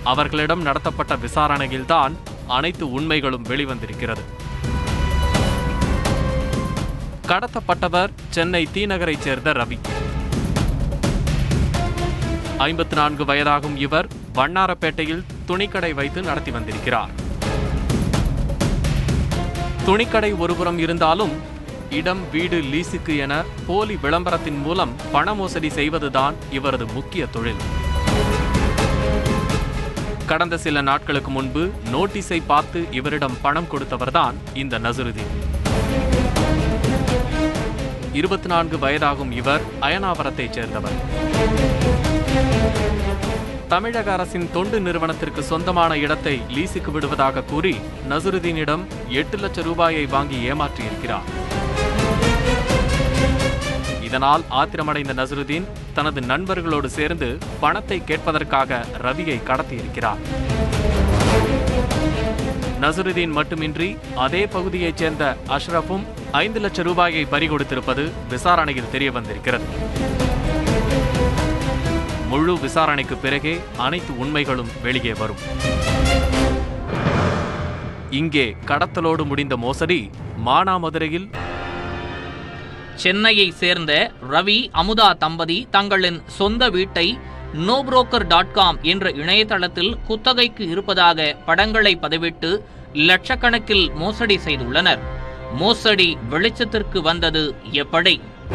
அவர்களிடம் நடத்தப்பட்ட விசாரணையில்தான் அனைத்து உண்மைகளும் வெளிவந்திருக்கிறது கடத்தப்பட்டவர் சென்னை தீநகரைச் சேர்ந்த ரவி ஐம்பத்தி நான்கு வயதாகும் இவர் வண்ணாரப்பேட்டையில் துணிக்கடை வைத்து நடத்தி வந்திருக்கிறார் துணிக்கடை ஒருபுறம் இருந்தாலும் இடம் வீடு லீஸுக்கு என போலி விளம்பரத்தின் மூலம் பண மோசடி செய்வதுதான் இவரது முக்கிய தொழில் கடந்த சில நாட்களுக்கு முன்பு நோட்டீஸை பார்த்து இவரிடம் பணம் கொடுத்தவர்தான் இந்த நசுருதீன் இருபத்தி நான்கு வயதாகும் இவர் அயனாவரத்தைச் சேர்ந்தவர் தமிழக அரசின் தொண்டு நிறுவனத்திற்கு சொந்தமான இடத்தை லீஸுக்கு விடுவதாக கூறி நசுருதீனிடம் எட்டு லட்சம் ரூபாயை வாங்கி ஏமாற்றியிருக்கிறார் இதனால் ஆத்திரமடைந்த நசுருதீன் தனது நண்பர்களோடு சேர்ந்து பணத்தை கேட்பதற்காக ரவியை கடத்தியிருக்கிறார் நசுருதீன் மட்டுமின்றி அதே பகுதியைச் சேர்ந்த அஷ்ரஃபும் ஐந்து லட்சம் ரூபாயை பறி கொடுத்திருப்பது விசாரணையில் தெரிய வந்திருக்கிறது முழு விசாரணைக்கு பிறகே அனைத்து உண்மைகளும் வெளியே வரும் இங்கே கடத்தலோடு முடிந்த மோசடி மானாமதுரையில் சென்னையை சேர்ந்த ரவி அமுதா தம்பதி தங்களின் சொந்த வீட்டை நோப்ரோக்கர் டாட் காம் என்ற இணையதளத்தில் குத்தகைக்கு இருப்பதாக படங்களை பதிவிட்டு லட்சக்கணக்கில் மோசடி செய்துள்ளனர் மோசடி வெளிச்சத்திற்கு வந்தது எப்படி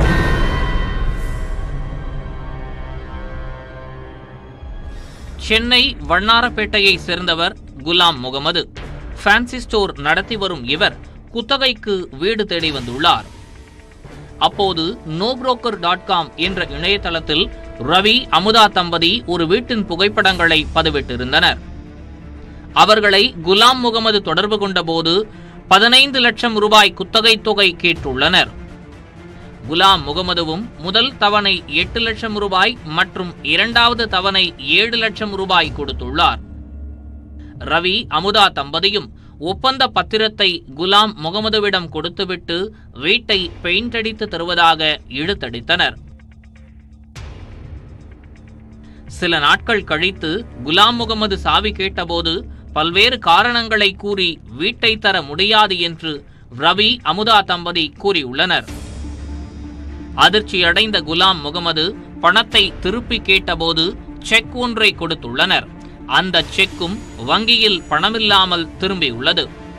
சென்னை வண்ணாரப்பேட்டையை சேர்ந்தவர் குலாம் முகமது ஃபேன்சி ஸ்டோர் நடத்தி வரும் இவர் குத்தகைக்கு வீடு தேடி வந்துள்ளார் அப்போது நோப்ரோக்கர் டாட் காம் என்ற இணையதளத்தில் ரவி அமுதா தம்பதி ஒரு வீட்டின் புகைப்படங்களை பதிவிட்டிருந்தனர் அவர்களை குலாம் முகமது தொடர்பு கொண்டபோது பதினைந்து லட்சம் ரூபாய் குத்தகை தொகை கேட்டுள்ளனர் குலாம் முகமதுவும் முதல் தவணை எட்டு லட்சம் ரூபாய் மற்றும் இரண்டாவது தவணை ஏழு லட்சம் ரூபாய் கொடுத்துள்ளார் ரவி அமுதா தம்பதியும் ஒப்பந்த பத்திரத்தை குலாம் முகமதுவிடம் கொடுத்துவிட்டு வீட்டை பெயிண்ட் அடித்து தருவதாக இழுத்தடித்தனர் சில நாட்கள் கழித்து குலாம் முகமது சாவி கேட்டபோது பல்வேறு காரணங்களை கூறி வீட்டை தர முடியாது என்று ரவி அமுதா தம்பதி கூறியுள்ளனர் அதிர்ச்சியடைந்த குலாம் முகமது பணத்தை திருப்பி கேட்டபோது செக் ஒன்றை கொடுத்துள்ளனர் அந்த செக்கும் வங்கியில் பணமில்லாமல் திரும்பியுள்ளது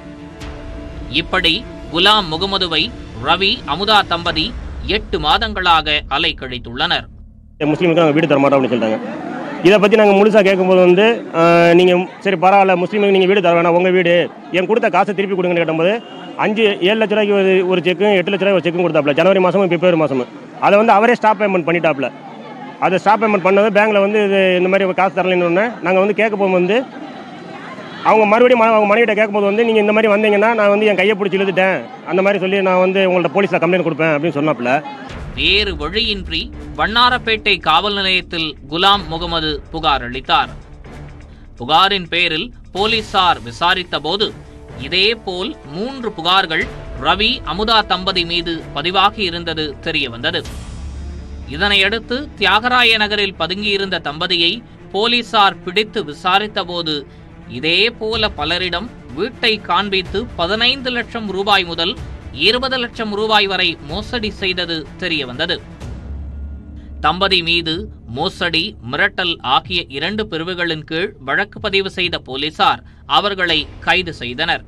இப்படி குலாம் முகமதுவை ரவி அமுதா தம்பதி எட்டு மாதங்களாக அலைக்கழித்துள்ளனர் முஸ்லீமுக்கு நாங்கள் வீடு தர மாட்டோம் அப்படின்னு சொல்லிட்டாங்க இதை பற்றி நாங்கள் முழுசாக கேட்கும்போது வந்து நீங்கள் சரி பரவாயில்ல முஸ்லீமுக்கு நீங்கள் வீடு தர வேணாம் உங்கள் வீடு என் கொடுத்த காசை திருப்பி கொடுங்கன்னு கேட்டபோது அஞ்சு ஏழு லட்ச ரூபாய்க்கு ஒரு ஒரு செக்கும் எட்டு லட்ச ரூபாய்க்கு ஒரு செக்கும் கொடுத்தாப்புல ஜனவரி மாதமும் பிப்ரவரி மாதமும் அதை வந்து அவரே ஸ்டாப் பேமெண்ட் பண்ணிட்டாப்புல அதை ஸ்டாப் பேமெண்ட் பண்ணது பேங்க்கில் வந்து இது இந்த மாதிரி காசு தரலைன்னு ஒன்று நாங்கள் வந்து கேட்க போகும்போது வந்து அவங்க மறுபடியும் ம- அவங்க மனைவிட்ட கேட்கும்போது வந்து நீங்கள் இந்த மாதிரி வந்தீங்கன்னா நான் வந்து என் கையை பிடிச்சி இழுத்துட்டேன் அந்த மாதிரி சொல்லி நான் வந்து உங்கள்ட்ட போலீஸில் கம்ப்ளைண்ட் கொடுப்பேன் அப்படின்னு சொன்னாப்புல வேறு வழியின்றி வண்ணாரப்பேட்டை காவல் நிலையத்தில் குலாம் முகமது புகார் அளித்தார் புகாரின் பேரில் போலீசார் விசாரித்தபோது இதேபோல் மூன்று புகார்கள் ரவி அமுதா தம்பதி மீது பதிவாகி இருந்தது தெரிய வந்தது இதனையடுத்து தியாகராய நகரில் பதுங்கியிருந்த தம்பதியை போலீசார் பிடித்து விசாரித்தபோது இதே போல பலரிடம் வீட்டை காண்பித்து பதினைந்து லட்சம் ரூபாய் முதல் இருபது லட்சம் ரூபாய் வரை மோசடி செய்தது தெரிய வந்தது தம்பதி மீது மோசடி மிரட்டல் ஆகிய இரண்டு பிரிவுகளின் கீழ் வழக்கு பதிவு செய்த போலீசார் அவர்களை கைது செய்தனர்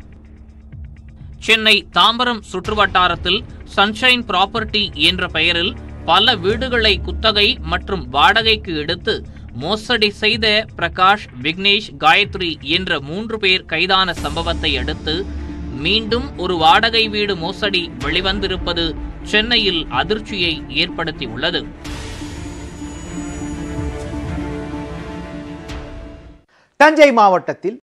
சென்னை தாம்பரம் சுற்றுவட்டாரத்தில் சன்ஷைன் ப்ராப்பர்ட்டி என்ற பெயரில் பல வீடுகளை குத்தகை மற்றும் வாடகைக்கு எடுத்து மோசடி செய்த பிரகாஷ் விக்னேஷ் காயத்ரி என்ற மூன்று பேர் கைதான சம்பவத்தை அடுத்து மீண்டும் ஒரு வாடகை வீடு மோசடி வெளிவந்திருப்பது சென்னையில் அதிர்ச்சியை ஏற்படுத்தியுள்ளது தஞ்சை மாவட்டத்தில்